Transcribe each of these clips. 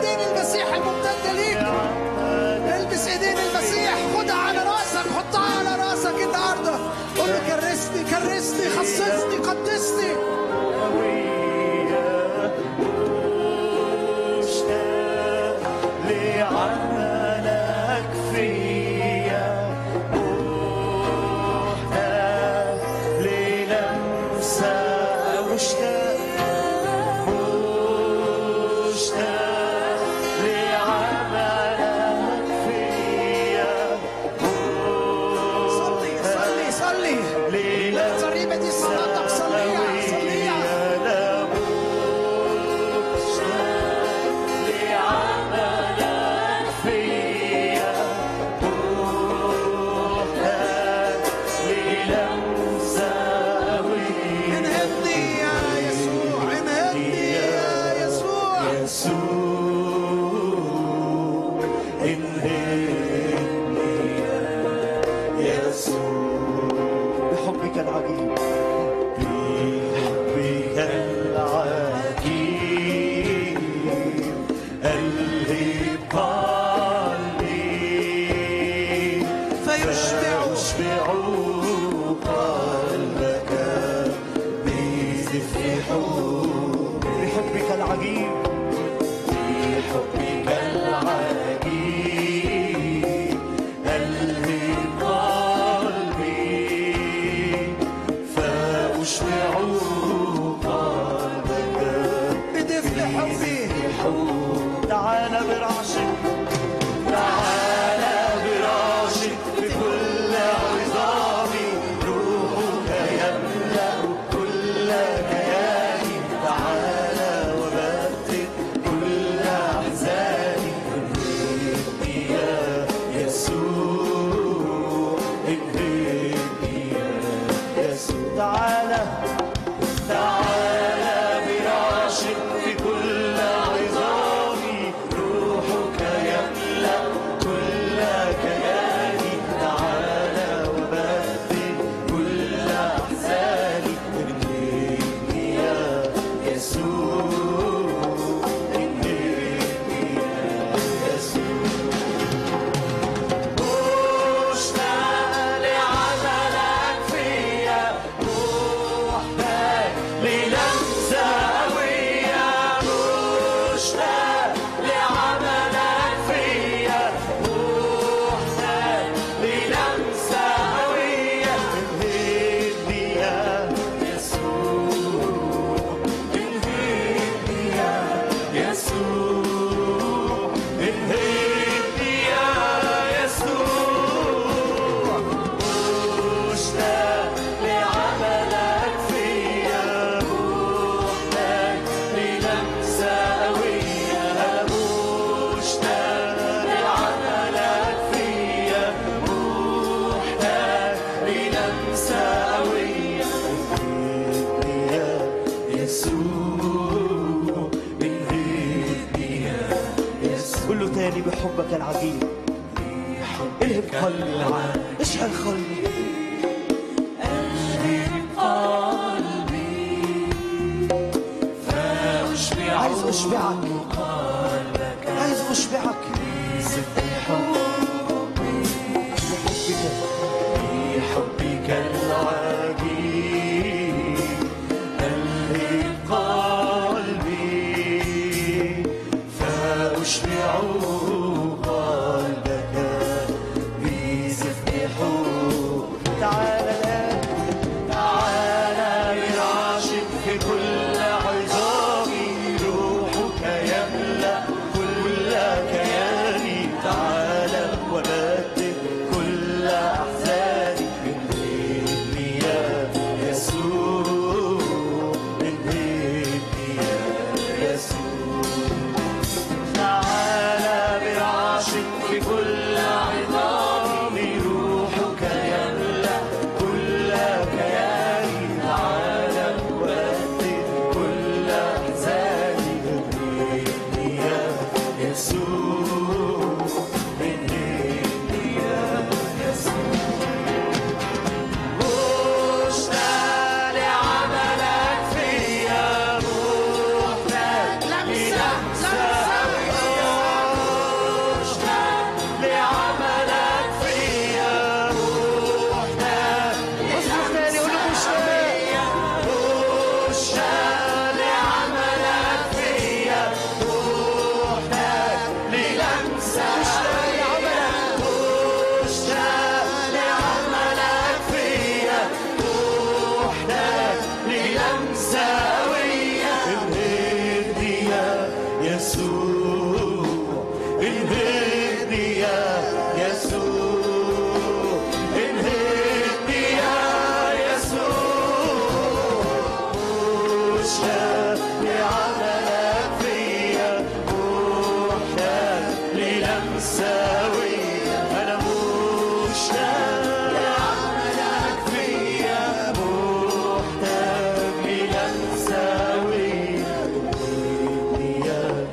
ايدين المسيح الممتدة ليك البس ايدين المسيح خدها على راسك حطها على راسك النهارده قول له كرسني كرسني خصصني قدسني مشتاق لعملك فيا محتاج للمسة مشتاق مشتاق لعملك فيا صلي صلي صلي الترنيمة دي صلاتك صليها صليها لعملك فيا محتاج للمسة انهضني يا يسوع انهضني يا يسوع يسوع انهدني يا يسوع بحبك العجيب بحبك العجيب الهب قلبي فيشبع فيشبع قلبك بزفر حب بحبك العجيب بحبك العجيب ألهم قلبي فأشبع قلبك بدفن حبي حب تعال برعشك تعال برعشك بكل عظامي روحك يملأ كل كياني تعال وبدد كل أحزاني انهدني يا يسوع انهدني يا يسوع تعال تعال برعشك في كل عظامي روحك يملأ كل كياني تعال وبدل كل أحزاني انهدني يا يسوع انهدني يا يسوع مشتاق لعملك فيا محتاج للمسة قوية مشتاق لعملك فيا محتاج للمسة قوية انهدني يا يسوع انهدني يا يسوع انهدني يا يسوع مشتاق لعملك فيا محتاج للمسة قوية مشتاق لعملك فيا محتاج للمسة قوية انهدني يا يسوع انهدني يا يسوع قول له تاني بحبك العجيب الهب قلبي معاك اشعل قلبي عايز اشبعك عايز اشبعك بحبك العجيب الهب قلبي فأشبع قلبك بزفر حب تعال الآن تعال برعشك في كل عظامي روحك يملأ كل كياني تعال وبدل كل أحزاني انهدني يا يسوع انهدني يا يسوع تعال يسوع انهدني يا يسوع انهدني يا يسوع مشتاق لعملك فيا محتاج للمساوي انا مشتاق لعملك فيا محتاج للمساوي انهدني يا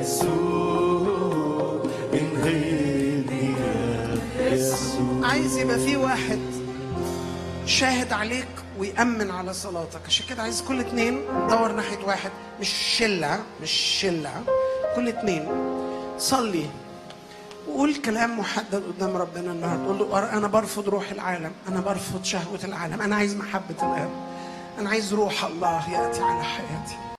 يسوع انهدني يا يسوع عايز يبقى في واحد شاهد عليك ويأمن على صلاتك عشان كده عايز كل اتنين دور ناحية واحد مش شلة مش شلة كل اتنين صلي وقول كلام محدد قدام ربنا النهارده قول له انا برفض روح العالم انا برفض شهوة العالم انا عايز محبة الاب انا عايز روح الله يأتي على حياتي